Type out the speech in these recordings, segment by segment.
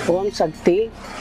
ஓம் சக்தி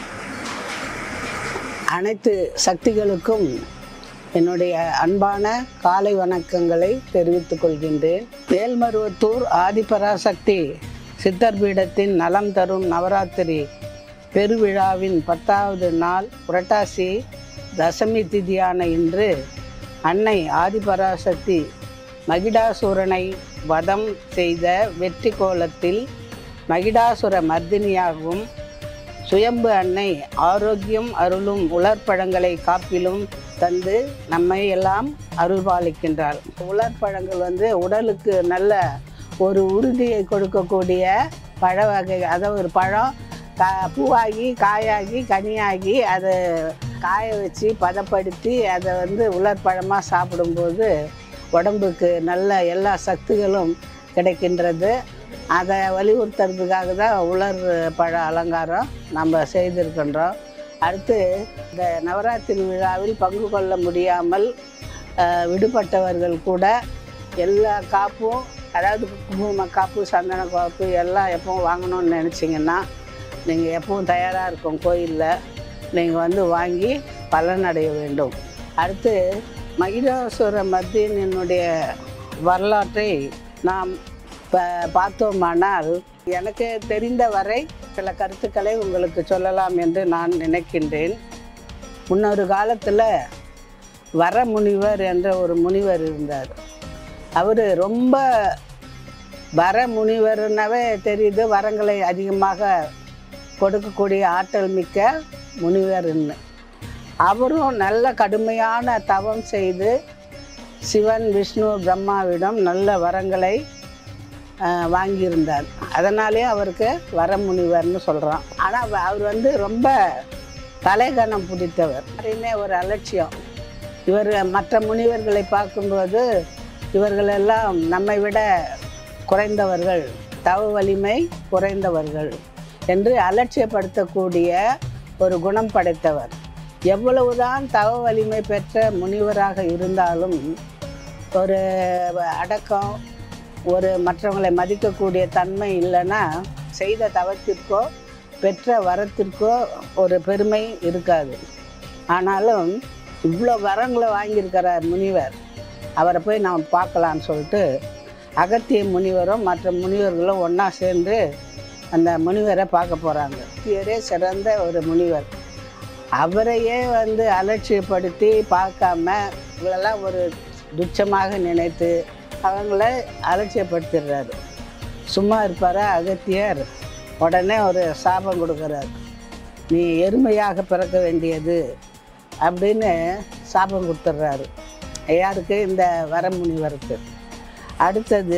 அனைத்து சக்திகளுக்கும் என்னுடைய அன்பான காலை வணக்கங்களை தெரிவித்துக் கொள்கின்றேன் மேல்மருவத்தூர் ஆதிபராசக்தி சித்தர் பீடத்தின் நலம் தரும் நவராத்திரி பெருவிழாவின் பத்தாவது நாள் புரட்டாசி தசமி திதியான இன்று அன்னை ஆதிபராசக்தி மகிடாசுரனை வதம் செய்த வெற்றி கோலத்தில் மகிடாசுர மர்தினியாகவும் சுயம்பு அன்னை ஆரோக்கியம் அருளும் உலர்பழங்களை காப்பிலும் தந்து நம்மை எல்லாம் அருள்பாலிக்கின்றாள் உலர்பழங்கள் வந்து உடலுக்கு நல்ல ஒரு உறுதியை கொடுக்கக்கூடிய பழ வகை அதாவது ஒரு பழம் கா பூவாகி காயாகி கனியாகி அதை காய வச்சு பதப்படுத்தி அதை வந்து உலர்பழமாக சாப்பிடும்போது உடம்புக்கு நல்ல எல்லா சத்துகளும் கிடைக்கின்றது அதை வலியுறுத்துறதுக்காக தான் உலர் பழ அலங்காரம் நம்ம செய்திருக்கின்றோம் அடுத்து இந்த நவராத்திரி விழாவில் பங்கு கொள்ள முடியாமல் அஹ், விடுபட்டவர்கள் கூட எல்லா காப்பும் அதாவது குங்கும காப்பு சந்தன காப்பு எல்லாம் எப்பவும் வாங்கணும்னு நினச்சிங்கன்னா நீங்கள் எப்பவும் தயாராக இருக்கும் கோயிலில் நீங்கள் வந்து வாங்கி பலனடைய வேண்டும் அடுத்து மகிழாசுர மத்தியனுடைய வரலாற்றை நாம் இப்போ பார்த்தோமானால் எனக்கு தெரிந்த வரை சில கருத்துக்களை உங்களுக்கு சொல்லலாம் என்று நான் நினைக்கின்றேன் முன்னொரு காலத்தில் வரமுனிவர் என்ற ஒரு முனிவர் இருந்தார் அவர் ரொம்ப வர முனிவர்னாவே தெரியுது வரங்களை அதிகமாக கொடுக்கக்கூடிய ஆற்றல் மிக்க முனிவர்னு அவரும் நல்ல கடுமையான தவம் செய்து சிவன் விஷ்ணு பிரம்மாவிடம் நல்ல வரங்களை ஆஹ், வாங்கியிருந்தார் அதனாலே அவருக்கு வரமுனிவர்னு சொல்கிறான் ஆனால் அவர் வந்து ரொம்ப தலைகணம் பிடித்தவர் யாரையுமே ஒரு அலட்சியம் இவர் மற்ற முனிவர்களை பார்க்கும்போது இவர்களெல்லாம் நம்மை விட குறைந்தவர்கள் தவ வலிமை குறைந்தவர்கள் என்று அலட்சியப்படுத்தக்கூடிய ஒரு குணம் படைத்தவர் எவ்வளவுதான் தவ வலிமை பெற்ற முனிவராக இருந்தாலும் ஒரு அடக்கம் ஒரு மற்றவங்களை மதிக்கக்கூடிய தன்மை இல்லைன்னா செய்த தவத்திற்கோ பெற்ற வரத்திற்கோ ஒரு பெருமை இருக்காது ஆனாலும் இவ்வளோ வரங்களை வாங்கியிருக்கிறார் முனிவர் அவரை போய் நாம் பார்க்கலான்னு சொல்லிட்டு அகத்திய முனிவரும் மற்ற முனிவர்களும் ஒன்றா சேர்ந்து அந்த முனிவரை பார்க்க போகிறாங்க அகத்தியரே சிறந்த ஒரு முனிவர் அவரையே வந்து அலட்சியப்படுத்தி பார்க்காம இவங்களெல்லாம் ஒரு துச்சமாக நினைத்து அவங்கள அலட்சியப்படுத்திடுறாரு சும்மா இருப்பாரா அகத்தியர் உடனே ஒரு சாபம் கொடுக்குறாரு நீ எருமையாக பிறக்க வேண்டியது அப்படின்னு சாபம் கொடுத்துட்றாரு யாருக்கு இந்த வரமுனிவருக்கு அடுத்தது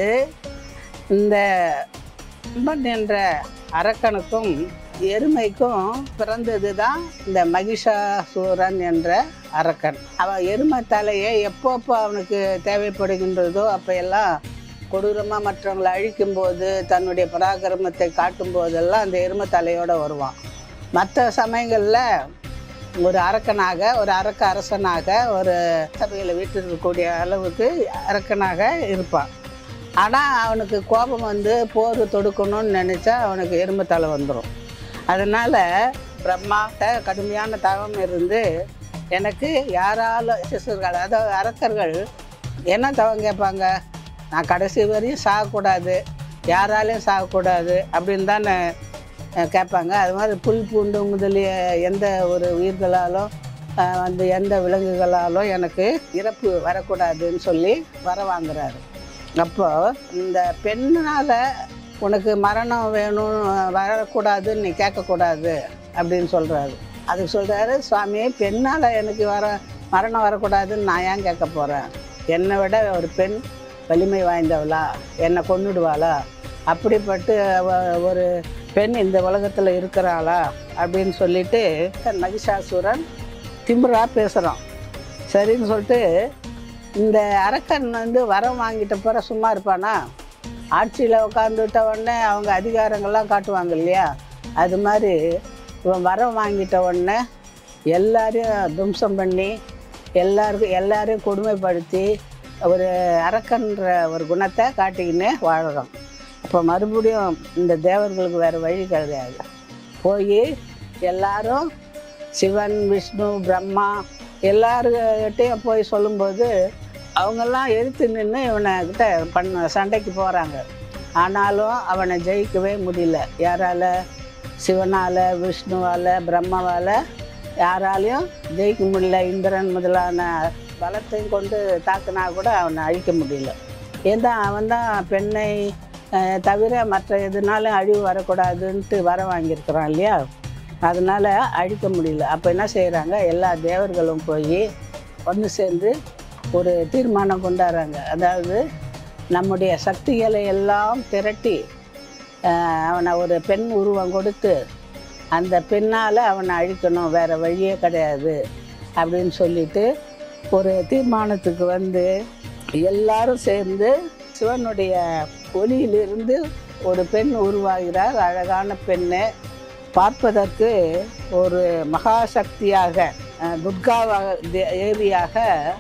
இந்த அம்பன் என்ற அரக்கனுக்கும் எருமைக்கும் பிறந்தது தான் இந்த மகிஷாசூரன் என்ற அரக்கன் அவன் எருமை தலையை எப்பப்போ அவனுக்கு தேவைப்படுகின்றதோ அப்போ எல்லாம் கொடூரமாக மற்றவங்களை அழிக்கும்போது தன்னுடைய பராக்கிரமத்தை காட்டும் போதெல்லாம் அந்த எருமை தலையோடு வருவான் மற்ற சமயங்களில் ஒரு அரக்கனாக ஒரு அரக்க அரசனாக ஒரு சபையில் வீட்டிருக்கக்கூடிய அளவுக்கு அரக்கனாக இருப்பான் ஆனால் அவனுக்கு கோபம் வந்து போர் தொடுக்கணும்னு நினச்சா அவனுக்கு எறும்பு தலை வந்துடும் அதனால் பிரம்மாட்ட கடுமையான தவம் இருந்து எனக்கு யாராலும் சிசுர்கள் அதாவது அரக்கர்கள் என்ன தவம் கேட்பாங்க நான் கடைசி வரையும் சாகக்கூடாது யாராலையும் சாகக்கூடாது அப்படின்னு தானே அஹ், கேட்பாங்க அது மாதிரி புல் பூண்டு முதலிய எந்த ஒரு உயிர்களாலும் அஹ், வந்து எந்த விலங்குகளாலும் எனக்கு இறப்பு வரக்கூடாதுன்னு சொல்லி வர வாங்குறாரு அப்போ இந்த பெண்ணால் உனக்கு மரணம் வேணும் வரக்கூடாதுன்னு நீ கேட்கக்கூடாது அப்படின்னு சொல்கிறாரு அதுக்கு சொல்கிறாரு சுவாமி பெண்ணால் எனக்கு வர மரணம் வரக்கூடாதுன்னு நான் ஏன் கேட்க போகிறேன் என்னை விட ஒரு பெண் வலிமை வாய்ந்தவளா என்னை கொன்னுடுவாளா அப்படிப்பட்டு அவ- ஒரு பெண் இந்த உலகத்தில் இருக்கிறாளா அப்படின்னு சொல்லிட்டு மகிஷாசுரன் திமிரா பேசுகிறான் சரின்னு சொல்லிட்டு இந்த அரக்கன் வந்து வரம் வாங்கிட்ட பிற சும்மா இருப்பானா ஆட்சியில் உட்காந்துட்ட உடனே அவங்க அதிகாரங்கள்லாம் காட்டுவாங்க இல்லையா அது மாதிரி இவன் வரம் வாங்கிட்ட உடனே எல்லாரையும் தும்சம் பண்ணி எல்லாருக்கும் எல்லாரையும் கொடுமைப்படுத்தி ஒரு அரக்கன்ற ஒரு குணத்தை காட்டிக்கின்னு வாழுறோம் அப்போ மறுபடியும் இந்த தேவர்களுக்கு வேறு வழி கிடையாது போய் எல்லாரும் சிவன் விஷ்ணு பிரம்மா எல்லாருக்கிட்டையும் போய் சொல்லும்போது அவங்கெல்லாம் எதிர்த்து நின்று இவனை கிட்ட பண்ண சண்டைக்கு போகிறாங்க ஆனாலும் அவனை ஜெயிக்கவே முடியல யாரால சிவனால் விஷ்ணுவால் பிரம்மாவால் யாராலையும் ஜெயிக்க முடியல இந்திரன் முதலான பலத்தையும் கொண்டு தாக்குனா கூட அவனை அழிக்க முடியல ஏன்னா அவன் தான் பெண்ணை அஹ், தவிர மற்ற எதுனாலும் அழிவு வரக்கூடாதுன்ட்டு வர வாங்கியிருக்கிறான் இல்லையா அதனால் அழிக்க முடியல அப்போ என்ன செய்கிறாங்க எல்லா தேவர்களும் போய் ஒன்று சேர்ந்து ஒரு தீர்மானம் கொண்டாடுறாங்க அதாவது நம்முடைய சக்திகளை எல்லாம் திரட்டி அஹ், அவனை ஒரு பெண் உருவம் கொடுத்து அந்த பெண்ணால் அவனை அழிக்கணும் வேறு வழியே கிடையாது அப்படின்னு சொல்லிட்டு ஒரு தீர்மானத்துக்கு வந்து எல்லாரும் சேர்ந்து சிவனுடைய ஒளியிலிருந்து ஒரு பெண் உருவாகிறார் அழகான பெண்ணு பார்ப்பதற்கு ஒரு மகாசக்தியாக அஹ், துர்கா வா- தே- தேவியாக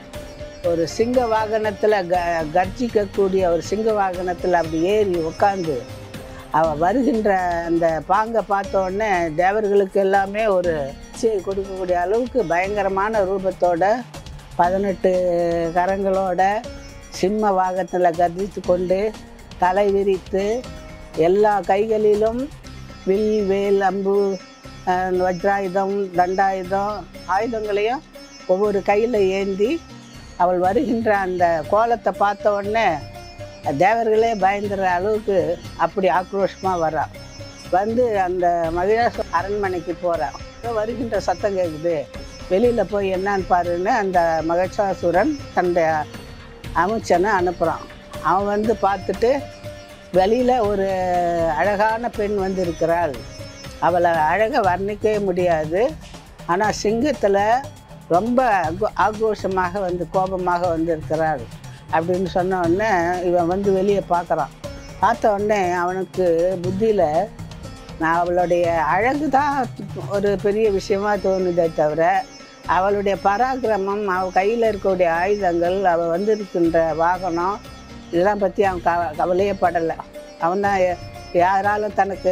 ஒரு சிங்க வாகனத்தில் க கர்ஜிக்கக்கூடிய ஒரு சிங்க வாகனத்தில் அப்படி ஏறி உட்காந்து அவள் வருகின்ற அந்த பாங்கை பார்த்த உடனே தேவர்களுக்கு எல்லாமே ஒரு இச்சையை கொடுக்கக்கூடிய அளவுக்கு பயங்கரமான ரூபத்தோட பதினெட்டு கரங்களோட சிம்ம வாகனத்தில் கர்ஜித்து கொண்டு தலை விரித்து எல்லா கைகளிலும் வில் வேல் அம்பு அஹ், வஜ்ராயுதம் தண்டாயுதம் ஆயுதங்களையும் ஒவ்வொரு கையில் ஏந்தி அவள் வருகின்ற அந்த கோலத்தை பார்த்த உடனே தேவர்களே பயந்துற அளவுக்கு அப்படி ஆக்ரோஷமாக வரா வந்து அந்த மகிழாச அரண்மனைக்கு போகிறா வருகின்ற சத்தம் கேட்குது வெளியில் போய் என்னன்னு பாருன்னு அந்த மகிஷாசுரன் தன்னுடைய அமைச்சனை அனுப்புகிறான் அவன் வந்து பார்த்துட்டு வெளியில் ஒரு அழகான பெண் வந்து இருக்கிறாள் அவளை அழகை வர்ணிக்கவே முடியாது ஆனால் சிங்கத்தில் ரொம்ப ஆக்ரோ- ஆக்ரோஷமாக வந்து கோபமாக வந்து இருக்கிறாள் அப்படின்னு சொன்ன உடனே இவன் வந்து வெளியே பார்க்குறான் பார்த்த உடனே அவனுக்கு புத்தியில் நான் அவளுடைய அழகு தான் ஒரு பெரிய விஷயமா தோணுதே தவிர அவளுடைய பராக்கிரமம் அவள் கையில் இருக்கக்கூடிய ஆயுதங்கள் அவள் வந்திருக்கின்ற வாகனம் இதெல்லாம் பற்றி அவன் க கவலையே படலை அவன் தான் யாராலும் தனக்கு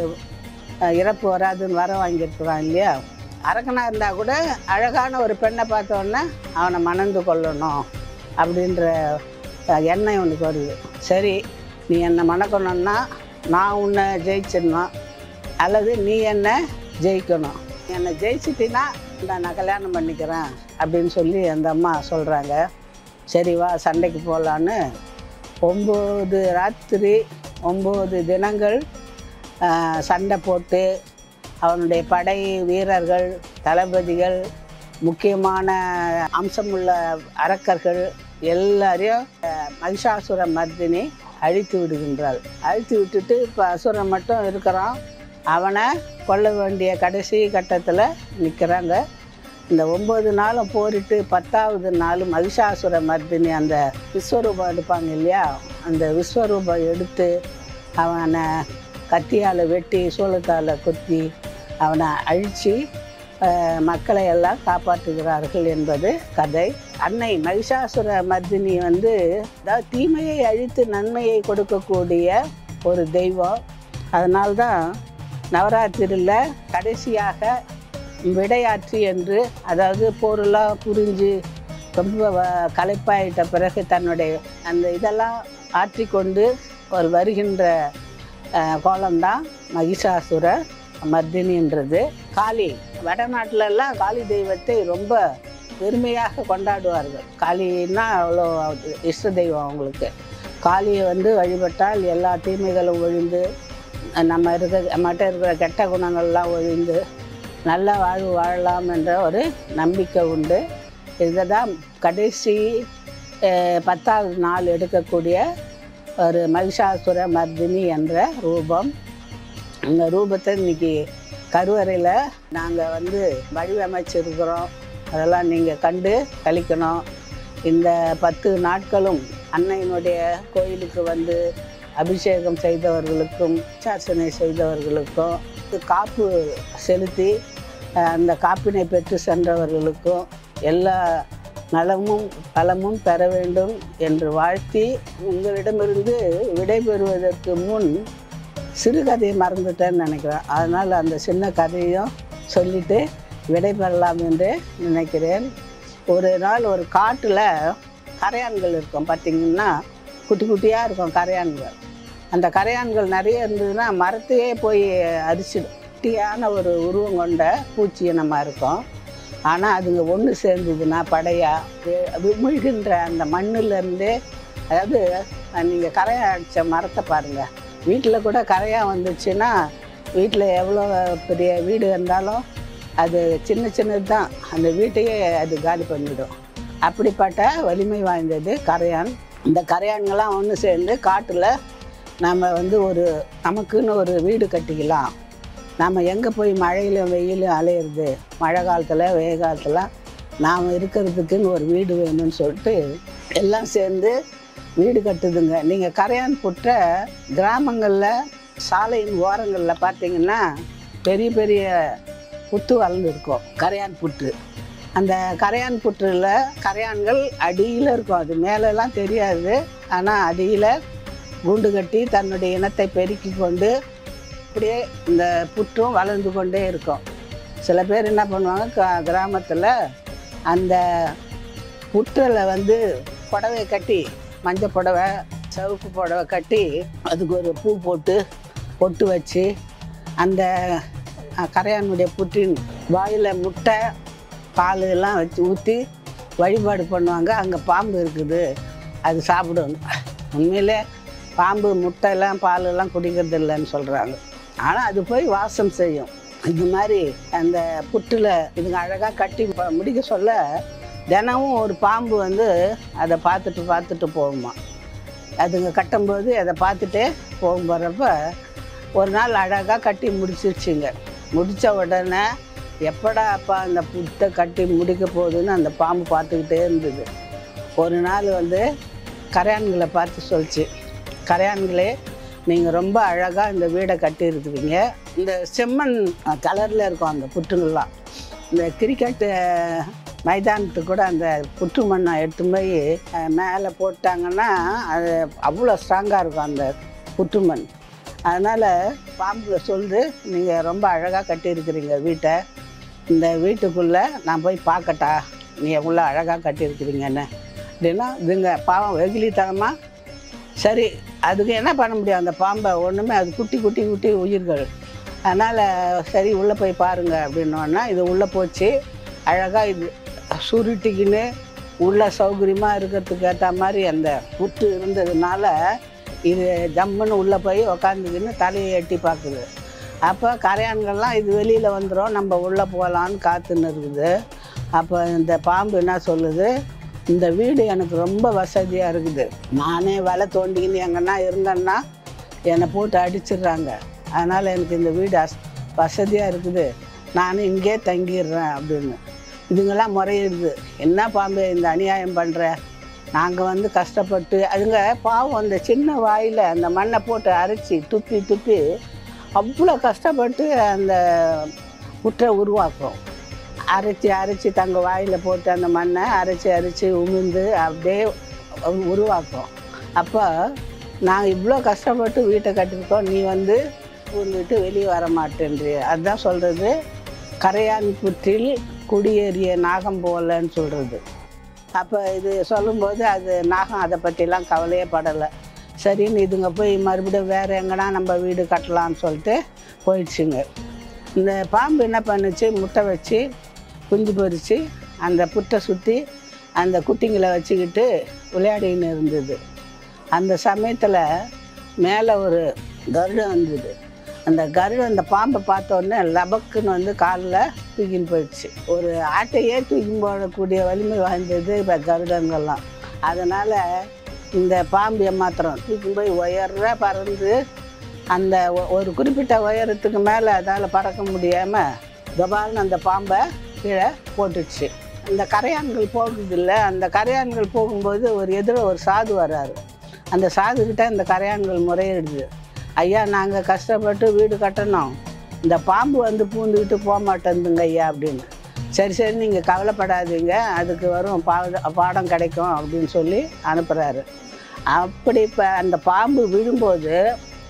அஹ், இறப்பு வராதுன்னு வர வாங்கியிருக்கிறான் இல்லையா அரக்கனாக இருந்தால் கூட அழகான ஒரு பெண்ணை பார்த்த உடனே அவனை மணந்து கொள்ளணும் அப்படின்ற அஹ், எண்ணம் உனக்கு வருது சரி நீ என்னை மணக்கணும்னா நான் உன்னை ஜெயிச்சிடணும் அல்லது நீ என்னை ஜெயிக்கணும் நீ என்னை ஜெயிச்சிட்டினா இந்த நான் கல்யாணம் பண்ணிக்கிறேன் அப்படின்னு சொல்லி அந்த அம்மா சொல்கிறாங்க சரி வா சண்டைக்கு போகலான்னு ஒம்பது ராத்திரி ஒம்பது தினங்கள் ஆஹ், சண்டை போட்டு அவனுடைய படை வீரர்கள் தளபதிகள் முக்கியமான அம்சமுள்ள அரக்கர்கள் எல்லாரையும் ஆஹ், மகிஷாசுர மர்தினி அழித்து விடுகின்றாள் அழித்து விட்டுட்டு இப்போ அசுரன் மட்டும் இருக்கிறான் அவனை கொல்ல வேண்டிய கடைசி கட்டத்தில் நிற்கிறாங்க இந்த ஒம்பது நாளும் போரிட்டு பத்தாவது நாள் மகிஷாசுர மர்தினி அந்த விஸ்வரூபம் எடுப்பாங்க இல்லையா அந்த விஸ்வரூபம் எடுத்து அவனை கத்தியால் வெட்டி சூளத்தால் குத்தி அவனை அழித்து மக்களை எல்லாம் காப்பாற்றுகிறார்கள் என்பது கதை அன்னை மகிஷாசுர மர்தினி வந்து அதாவது தீமையை அழித்து நன்மையை கொடுக்கக்கூடிய ஒரு தெய்வம் அதனால்தான் நவராத்திரியில் கடைசியாக விடையாற்றி என்று அதாவது போரெல்லாம் புரிஞ்சு ரொம்ப வ- களைப்பாயிட்ட பிறகு தன்னுடைய அந்த இதெல்லாம் ஆற்றிக்கொண்டு ஒரு வருகின்ற அஹ், கோலம்தான் மகிஷாசுர மர்தினின்றது காளி வடநாட்டிலெல்லாம் காளி தெய்வத்தை ரொம்ப பெருமையாக கொண்டாடுவார்கள் காளின்னா அவ்வளோ இஷ்ட தெய்வம் அவங்களுக்கு காளியை வந்து வழிபட்டால் எல்லா தீமைகளும் ஒழிந்து நம்ம இருக்க நம்மகிட்ட இருக்கிற கெட்ட குணங்கள்லாம் ஒழிந்து நல்ல வாழ்வு வாழலாம் என்ற ஒரு நம்பிக்கை உண்டு இதை தான் கடைசி அஹ், பத்தாவது நாள் எடுக்கக்கூடிய ஒரு மகிஷாசுர மர்தினி என்ற ரூபம் அந்த ரூபத்தை இன்னைக்கு கருவறையில் நாங்கள் வந்து வடிவமைச்சிருக்கிறோம் அதெல்லாம் நீங்கள் கண்டு கழிக்கணும் இந்த பத்து நாட்களும் அன்னையினுடைய கோயிலுக்கு வந்து அபிஷேகம் செய்தவர்களுக்கும் சாசனை செய்தவர்களுக்கும் காப்பு செலுத்தி அஹ், அந்த காப்பினை பெற்று சென்றவர்களுக்கும் எல்லா நலமும் பலமும் பெற வேண்டும் என்று வாழ்த்தி உங்களிடமிருந்து விடைபெறுவதற்கு முன் சிறுகதையை மறந்துட்டேன்னு நினைக்கிறேன் அதனால் அந்த சின்ன கதையும் சொல்லிட்டு விடைபெறலாம் என்று நினைக்கிறேன் ஒரு நாள் ஒரு காட்டில் கரையான்கள் இருக்கும் பார்த்தீங்கன்னா குட்டி குட்டியாக இருக்கும் கரையான்கள் அந்த கரையான்கள் நிறைய இருந்ததுன்னா மரத்தையே போய் அரிச்சிடும் குட்டியான ஒரு உருவம் கொண்ட பூச்சி இனமாக இருக்கும் ஆனால் அதுங்க ஒன்று சேர்ந்ததுன்னா படையா வி- விழுகின்ற அந்த மண்ணுலேருந்தே அதாவது நீங்கள் கரையான் அடித்த மரத்தை பாருங்கள் வீட்டில் கூட கரையான் வந்துச்சுன்னா வீட்டில் எவ்வளோ பெரிய வீடு இருந்தாலும் அது சின்ன சின்னது தான் அந்த வீட்டையே அது காலி பண்ணிடும் அப்படிப்பட்ட வலிமை வாய்ந்தது கரையான் இந்த கரையான்கள்லாம் ஒன்று சேர்ந்து காட்டில் நம்ம வந்து ஒரு நமக்குன்னு ஒரு வீடு கட்டிக்கலாம் நம்ம எங்கே போய் மழையிலும் வெயிலும் அலையிறது மழை காலத்தில் வெயில் காலத்தில் நாம் இருக்கிறதுக்குன்னு ஒரு வீடு வேணும்னு சொல்லிட்டு எல்லாம் சேர்ந்து வீடு கட்டுதுங்க நீங்கள் கரையான் புற்ற கிராமங்களில் சாலையின் ஓரங்களில் பார்த்தீங்கன்னா பெரிய பெரிய புத்து வளர்ந்துருக்கும் கரையான் புற்று அந்த கரையான் புற்றில் கரையான்கள் அடியில் இருக்கும் அது மேலெல்லாம் தெரியாது ஆனால் அடியில் கூண்டு கட்டி தன்னுடைய இனத்தை பெருக்கி கொண்டு அப்படியே இந்த புற்றும் வளர்ந்து கொண்டே இருக்கும் சில பேர் என்ன பண்ணுவாங்க க கிராமத்தில் அந்த புற்றில் வந்து புடவை கட்டி மஞ்சள் புடவை சிவப்பு புடவை கட்டி அதுக்கு ஒரு பூ போட்டு பொட்டு வச்சு அந்த அஹ், கரையானுடைய புற்றின் வாயில் முட்டை பால் எல்லாம் வச்சு ஊற்றி வழிபாடு பண்ணுவாங்க அங்கே பாம்பு இருக்குது அது சாப்பிடும் உண்மையிலே பாம்பு முட்டையெல்லாம் பாலெல்லாம் குடிக்கிறது இல்லைன்னு சொல்கிறாங்க ஆனால் அது போய் வாசம் செய்யும் இந்த மாதிரி அந்த புற்றில் இதுங்க அழகாக கட்டி ப- முடிக்க சொல்ல தினமும் ஒரு பாம்பு வந்து அதை பார்த்துட்டு பார்த்துட்டு போகுமா அதுங்க கட்டும்போது அதை பார்த்துட்டே போகும் போகிறப்ப ஒரு நாள் அழகாக கட்டி முடிச்சிருச்சுங்க முடித்த உடனே எப்படா அப்பா அந்த புத்தை கட்டி முடிக்க போகுதுன்னு அந்த பாம்பு பார்த்துக்கிட்டே இருந்தது ஒரு நாள் வந்து கரையான்களை பார்த்து சொல்லிச்சு கரையான்களே நீங்கள் ரொம்ப அழகாக இந்த வீடை கட்டியிருக்கிறீங்க இந்த செம்மண் கலரில் இருக்கும் அந்த புற்றுங்கள்லாம் இந்த கிரிக்கெட்டு மைதானத்துக்கு கூட அந்த புற்று மண்ணை எடுத்து போய் அஹ், மேலே போட்டாங்கன்னா அது அவ்வளோ ஸ்ட்ராங்காக இருக்கும் அந்த புற்று மண் அதனால் பாம்பு சொல்லுது நீங்கள் ரொம்ப அழகாக கட்டியிருக்கிறீங்க வீட்டை இந்த வீட்டுக்குள்ளே நான் போய் பார்க்கட்டா நீ எவ்வளோ அழகாக கட்டியிருக்கிறீங்கன்னு அப்படின்னா இதுங்க பாவம் வெகுளித்தனமாக சரி அதுக்கு என்ன பண்ண முடியும் அந்த பாம்பை ஒன்றுமே அது குட்டி குட்டி குட்டி உயிர்கள் அதனால் சரி உள்ளே போய் பாருங்க அப்படின்னோன்னா இது உள்ளே போச்சு அழகாக இது சுருட்டிக்கின்னு உள்ள சௌகரியமாக இருக்கிறதுக்கு ஏற்ற மாதிரி அந்த புற்று இருந்ததுனால இது ஜம்முன்னு உள்ளே போய் உக்காந்துக்கின்னு தலையை எட்டி பார்க்குது அப்போ கரையான்கள்லாம் இது வெளியில் வந்துடும் நம்ம உள்ளே போகலான்னு காத்துன்னு இருக்குது அப்போ இந்த பாம்பு என்ன சொல்லுது இந்த வீடு எனக்கு ரொம்ப வசதியாக இருக்குது நானே வலை தோண்டிக்கின்னு எங்கன்னா இருந்தேன்னா என்னை போட்டு அடிச்சிடுறாங்க அதனால் எனக்கு இந்த வீடு அஸ் வசதியாக இருக்குது நானும் இங்கே தங்கிடுறேன் அப்படின்னு இதுங்கெல்லாம் முறையிடுது என்ன பாம்பு இந்த அநியாயம் பண்ணுற நாங்கள் வந்து கஷ்டப்பட்டு அதுங்க பாவம் அந்த சின்ன வாயில் அந்த மண்ணை போட்டு அரைச்சி துப்பி துப்பி அவ்வளோ கஷ்டப்பட்டு அந்த புற்றை உருவாக்கும் அரைச்சி அரைச்சி தங்க வாயில் போட்டு அந்த மண்ணை அரைச்சி அரைச்சி உமிழ்ந்து அப்படியே உருவாக்கும் அப்போ நான் இவ்வளோ கஷ்டப்பட்டு வீட்டை கட்டியிருக்கோம் நீ வந்து பூந்துட்டு வெளியே வர மாட்டேன்றி அதுதான் சொல்கிறது கரையான் புற்றில் குடியேறிய நாகம் போகலன்னு சொல்கிறது அப்போ இது சொல்லும்போது அது நாகம் அதை பற்றிலாம் கவலையே படலை சரின்னு இதுங்க போய் மறுபடியும் வேறு எங்கன்னா நம்ம வீடு கட்டலாம்னு சொல்லிட்டு போயிடுச்சுங்க இந்த பாம்பு என்ன பண்ணுச்சு முட்டை வச்சு குஞ்சு பொரித்து அந்த புட்டை சுற்றி அந்த குட்டிங்களை வச்சுக்கிட்டு விளையாடின்னு இருந்தது அந்த சமயத்தில் மேலே ஒரு கருடம் வந்தது அந்த கருடம் அந்த பாம்பை பார்த்த உடனே லபக்குன்னு வந்து காலில் தூக்கின்னு போயிடுச்சு ஒரு ஆட்டையே தூக்கி போடக்கூடிய வலிமை வாய்ந்தது இப்போ கருடங்கள்லாம் அதனால் இந்த பாம்பு ஏமாத்திரம் தூக்கி போய் உயர்ற பறந்து அந்த ஒ- ஒரு குறிப்பிட்ட உயரத்துக்கு மேலே அதால் பறக்க முடியாமல் கபால்னு அந்த பாம்பை கீழே போட்டுடுச்சு அந்த கரையான்கள் போகுதில்ல அந்த கரையான்கள் போகும்போது ஒரு எதிர ஒரு சாது வராரு அந்த சாதுக்கிட்ட இந்த கரையான்கள் முறையிடுது ஐயா நாங்கள் கஷ்டப்பட்டு வீடு கட்டணும் இந்த பாம்பு வந்து பூந்துக்கிட்டு போக மாட்டேங்குதுங்க ஐயா அப்படின்னு சரி சரி நீங்கள் கவலைப்படாதீங்க அதுக்கு வரும் பாட பாடம் கிடைக்கும் அப்படின்னு சொல்லி அனுப்புகிறாரு அப்படி இப்போ அந்த பாம்பு விழும்போது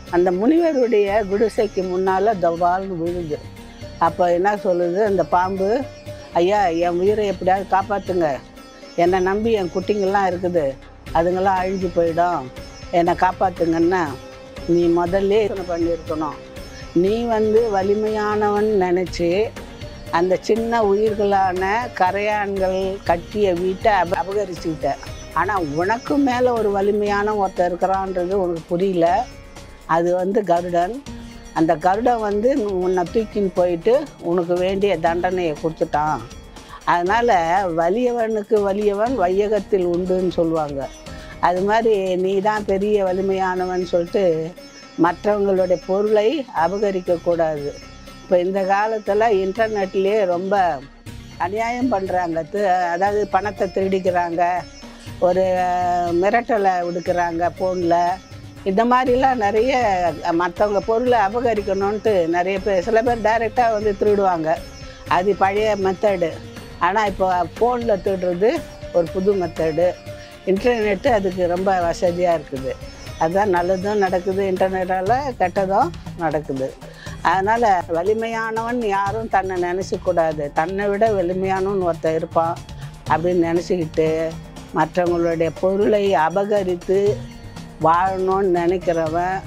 அந்த முனிவருடைய குடிசைக்கு முன்னால் தவால்னு விழுது அப்போ என்ன சொல்லுது அந்த பாம்பு ஐயா என் உயிரை எப்படியாவது காப்பாற்றுங்க என்னை நம்பி என் குட்டிங்கெல்லாம் இருக்குது அதுங்கெல்லாம் அழிஞ்சு போயிடும் என்னை காப்பாற்றுங்கன்னா நீ முதல்ல யோசனை பண்ணியிருக்கணும் நீ வந்து வலிமையானவன் நினச்சி அந்த சின்ன உயிர்களான கரையான்கள் கட்டிய வீட்டை அப அபகரிச்சுக்கிட்ட ஆனால் உனக்கு மேலே ஒரு வலிமையான ஒருத்தர் இருக்கிறான்றது உனக்கு புரியல அது வந்து கருடன் அந்த கருடன் வந்து உன்னை தூக்கின்னு போயிட்டு உனக்கு வேண்டிய தண்டனையை கொடுத்துட்டான் அதனால் வலியவனுக்கு வலியவன் வையகத்தில் உண்டுன்னு சொல்லுவாங்க அது மாதிரி நீ தான் பெரிய வலிமையானவன் சொல்லிட்டு மற்றவங்களுடைய பொருளை அபகரிக்கக்கூடாது இப்போ இந்த காலத்தில் இன்டர்நெட்லேயே ரொம்ப அநியாயம் பண்ணுறாங்க அதாவது பணத்தை திருடிக்கிறாங்க ஒரு மிரட்டலை விடுக்கிறாங்க ஃபோனில் இந்த மாதிரிலாம் நிறைய மற்றவங்க பொருளை அபகரிக்கணுன்ட்டு நிறைய பேர் சில பேர் டைரெக்டாக வந்து திருடுவாங்க அது பழைய மெத்தடு ஆனால் இப்போ ஃபோனில் திருடுறது ஒரு புது மெத்தடு இன்டர்நெட்டு அதுக்கு ரொம்ப வசதியாக இருக்குது அதுதான் நல்லதும் நடக்குது இன்டர்நெட்டால் கெட்டதும் நடக்குது அதனால் வலிமையானவன் யாரும் தன்னை நினச்சிக்கூடாது தன்னை விட வலிமையானவன் ஒருத்தன் இருப்பான் அப்படின்னு நினச்சிக்கிட்டு மற்றவங்களுடைய பொருளை அபகரித்து வாழணும்னு நினைக்கிறவன்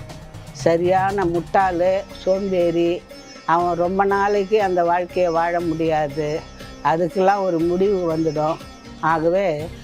சரியான முட்டாள் சோம்பேறி அவன் ரொம்ப நாளைக்கு அந்த வாழ்க்கையை வாழ முடியாது அதுக்கெல்லாம் ஒரு முடிவு வந்துடும் ஆகவே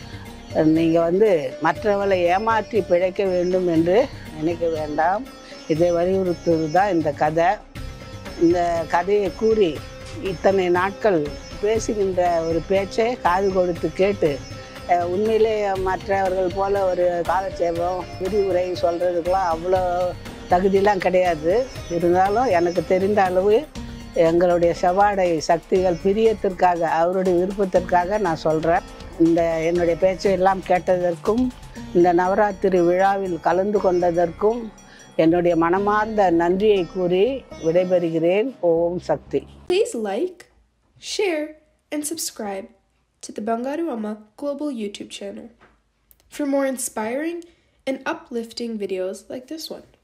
நீங்கள் வந்து மற்றவர்களை ஏமாற்றி பிழைக்க வேண்டும் என்று நினைக்க வேண்டாம் இதை வலியுறுத்துவது தான் இந்த கதை இந்த கதையை கூறி இத்தனை நாட்கள் பேசுகின்ற ஒரு பேச்சை காது கொடுத்து கேட்டு அஹ், உண்மையிலே மற்றவர்கள் போல ஒரு காலட்சேபம் விரிவுரை சொல்கிறதுக்கெலாம் அவ்வளோ தகுதியெலாம் கிடையாது இருந்தாலும் எனக்கு தெரிந்த அளவு எங்களுடைய செவ்வாடை சக்திகள் பிரியத்திற்காக அவருடைய விருப்பத்திற்காக நான் சொல்கிறேன் இந்த என்னுடைய பேச்சை எல்லாம் கேட்டதற்கும் இந்த நவராத்திரி விழாவில் கலந்து கொண்டதற்கும் என்னுடைய மனமார்ந்த நன்றியை கூறி விடைபெறுகிறேன் ஓம் சக்தி Please like, share, and subscribe to the Bangaru Amma Global YouTube channel for more inspiring and uplifting videos like this one.